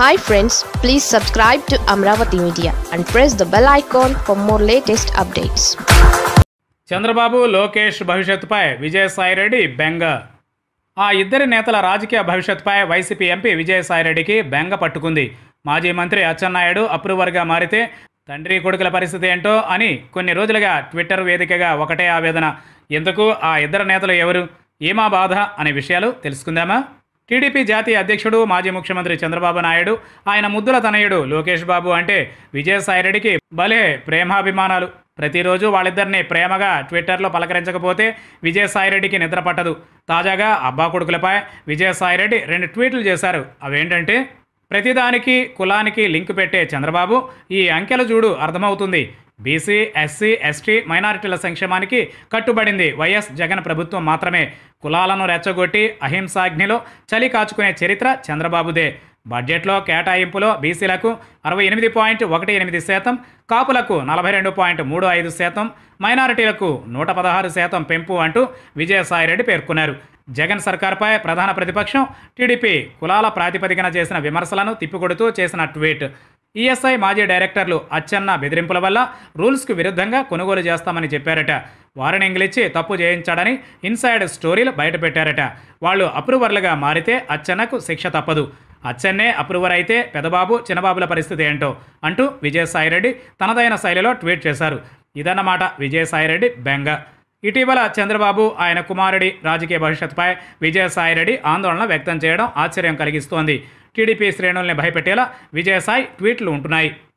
hi friends please subscribe to Amaravati media and press the bell icon for more latest updates Chandrababu Lokesh భవిష్యత్తుపై విజయసాయిరెడ్డి బెంగ ఆ ఇద్దరి నేతల రాజకీయ భవిష్యత్తుపై వైసీపీ ఎంపీ విజయసాయిరెడ్డికి బెంగ పట్టుకుంది మాజీ మంత్రి అచ్చెన్నాయుడు అప్రూవర్గా మారితే తండ్రి కొడుకుల పరిస్థితి ఏంటో అని కొన్ని రోజులుగా ట్విట్టర్ వేదికగా ఒకటే ఆవేదన ఎందుకు ఆ ఇద్దరు నేతలు ఎవరు ఏమా బాధ అనే విషయాలు తెలుసుకుందామా టీడీపీ జాతీయ అధ్యక్షుడు మాజీ ముఖ్యమంత్రి చంద్రబాబు నాయుడు ఆయన ముద్దుల తనయుడు లోకేష్ బాబు అంటే విజయసాయిరెడ్డికి భలే ప్రేమాభిమానాలు ప్రతిరోజు వాళ్ళిద్దరిని ప్రేమగా ట్విట్టర్లో పలకరించకపోతే విజయసాయిరెడ్డికి నిద్ర పట్టదు తాజాగా అబ్బా కొడుకులపై విజయసాయిరెడ్డి రెండు ట్వీట్లు చేశారు అవేంటంటే ప్రతిదానికి కులానికి లింక్ పెట్టే చంద్రబాబు ఈ అంకెలు చూడు అర్థమవుతుంది బీసీ ఎస్సీ ఎస్టీ మైనారిటీల సంక్షేమానికి కట్టుబడింది వైఎస్ జగన్ ప్రభుత్వం మాత్రమే కులాలను రెచ్చగొట్టి అహింసాగ్నిలో చలి కాచుకునే చరిత్ర చంద్రబాబుదే బడ్జెట్లో కేటాయింపులో బీసీలకు అరవై ఎనిమిది పాయింట్ ఒకటి ఎనిమిది శాతం కాపులకు నలభై రెండు పాయింట్ మూడు ఐదు శాతం మైనారిటీలకు నూట పదహారు శాతం పెంపు అంటూ విజయసాయిరెడ్డి పేర్కొన్నారు జగన్ సర్కార్పై ప్రధాన ప్రతిపక్షం టీడీపీ కులాల ప్రాతిపదికన చేసిన విమర్శలను తిప్పికొడుతూ చేసిన ట్వీట్ ఈఎస్ఐ మాజీ డైరెక్టర్లు అచ్చెన్న బెదిరింపుల వల్ల రూల్స్కు విరుద్ధంగా కొనుగోలు చేస్తామని చెప్పారట వార్నింగ్లు ఇచ్చి తప్పు చేయించాడని ఇన్సైడ్ స్టోరీలు బయటపెట్టారట వాళ్ళు అప్రూవర్లుగా మారితే అచ్చెన్నకు శిక్ష తప్పదు అచ్చెన్నే అప్రూవర్ అయితే పెదబాబు చిన్నబాబుల పరిస్థితి ఏంటో అంటూ విజయసాయిరెడ్డి తనదైన శైలిలో ట్వీట్ చేశారు ఇదన్నమాట విజయసాయిరెడ్డి బెంగ ఇటీవల చంద్రబాబు ఆయన కుమారుడి రాజకీయ భవిష్యత్తుపై విజయసాయిరెడ్డి ఆందోళన వ్యక్తం చేయడం ఆశ్చర్యం కలిగిస్తోంది టీడీపీ శ్రేణుల్ని భయపెట్టేలా విజయసాయి ట్వీట్లు ఉంటున్నాయి